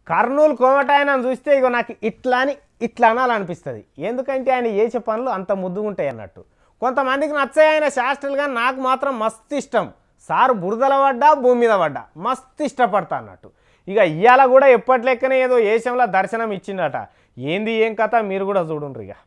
కర్నూలు కోమటాయనను చూస్తే ఇగో నాకు ఇట్లా అని ఇట్లా అనాలనిపిస్తుంది ఎందుకంటే ఆయన చేసే పనులు అంత ముద్దుగా ఉంటాయి అన్నట్టు కొంతమందికి నచ్చాయి ఆయన శాస్త్రాలుగా నాకు మాత్రం మస్తు ఇష్టం సారు బురదల పడ్డా భూమి మీద పడ్డా మస్తు ఇష్టపడతా అన్నట్టు ఇక ఇవాళ కూడా ఎప్పటి లెక్కనే ఏదో ఏషంలో దర్శనం ఇచ్చిందట ఏంది ఏం కథ మీరు కూడా చూడండి ఇక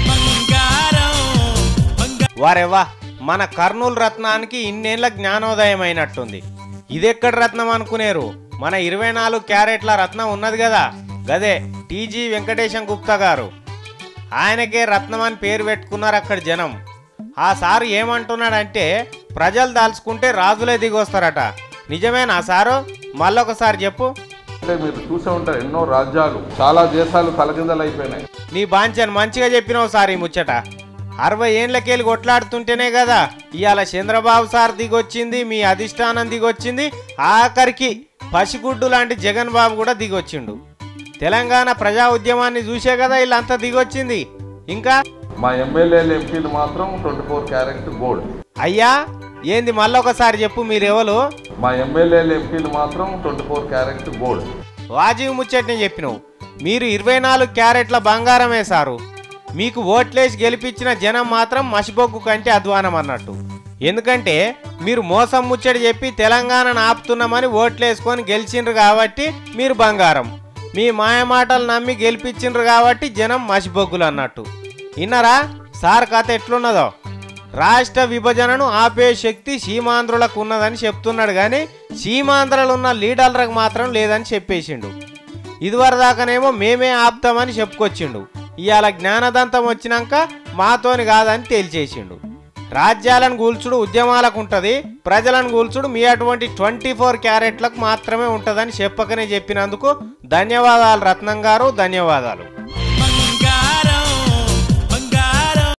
వారెవ్వా మన కర్నూలు రత్నానికి ఇన్నేళ్ల జ్ఞానోదయం అయినట్టుంది ఇదెక్కడ రత్నం అనుకునేరు మన ఇరవై నాలుగు క్యారెట్ల రత్నం ఉన్నది కదా గదే టీజీ వెంకటేశం గుప్తా గారు ఆయనకే రత్నం అని పేరు పెట్టుకున్నారు అక్కడ జనం ఆ సారు ఏమంటున్నాడంటే ప్రజలు దాల్చుకుంటే రాజులే దిగొస్తారట నిజమేనా సారు మళ్ళొకసారి చెప్పు అంటే మీరు చూసే ఉంటారు ఎన్నో రాజ్యాలు చాలా దేశాలు తలకిందలు అయిపోయినాయి నీ బాంచన్ మంచిగా చెప్పినావు సార్ ఈ ముచ్చట అరవై ఏండ్లకెళ్ళి కొట్లాడుతుంటేనే కదా ఇవాళ చంద్రబాబు సార్ దిగొచ్చింది మీ అధిష్టానం దిగొచ్చింది ఆఖరికి పసిగుడ్డు లాంటి జగన్ బాబు కూడా దిగొచ్చిండు తెలంగాణ ప్రజా ఉద్యమాన్ని చూసే కదా వీళ్ళంతా దిగొచ్చింది ఇంకా మా ఎమ్మెల్యేలు ఎంపీలు మాత్రం ట్వంటీ ఫోర్ క్యారెట్ గోల్డ్ అయ్యా ఏంది మళ్ళొకసారి చెప్పు మీరెవరు మా ఎమ్మెల్యేలు ఎంపీలు మాత్రం ట్వంటీ ఫోర్ క్యారెట్ గోల్డ్ వాజీవ్ ముచ్చట్నే చెప్పినావు మీరు ఇరవై నాలుగు క్యారెట్ల బంగారమే సారు మీకు ఓట్లేసి గెలిపించిన జనం మాత్రం మసిబొగ్గు కంటే అధ్వానం అన్నట్టు ఎందుకంటే మీరు మోసం ముచ్చట చెప్పి తెలంగాణను ఆపుతున్నామని ఓట్లేసుకొని గెలిచిండ్రు కాబట్టి మీరు బంగారం మీ మాయమాటలు నమ్మి గెలిపించిండ్రు కాబట్టి జనం మసిబొగ్గులు అన్నట్టు విన్నారా సార్ కథ ఎట్లున్నదో రాష్ట్ర విభజనను ఆపే శక్తి సీమాంధ్రులకు ఉన్నదని చెప్తున్నాడు కానీ సీమాంధ్రలు ఉన్న లీడర్లకు మాత్రం లేదని చెప్పేసిండు ఇదివరదాకానేమో మేమే ఆపుతామని చెప్పుకొచ్చిండు ఇవాళ జ్ఞానదంతం వచ్చినాక మాతోని కాదని తేల్చేసిండు రాజ్యాలను కూల్చుడు ఉద్యమాలకు ఉంటుంది ప్రజలను కూల్చుడు మీ అటువంటి ట్వంటీ ఫోర్ క్యారెట్లకు మాత్రమే ఉంటుందని చెప్పకనే చెప్పినందుకు ధన్యవాదాలు రత్నం గారు ధన్యవాదాలు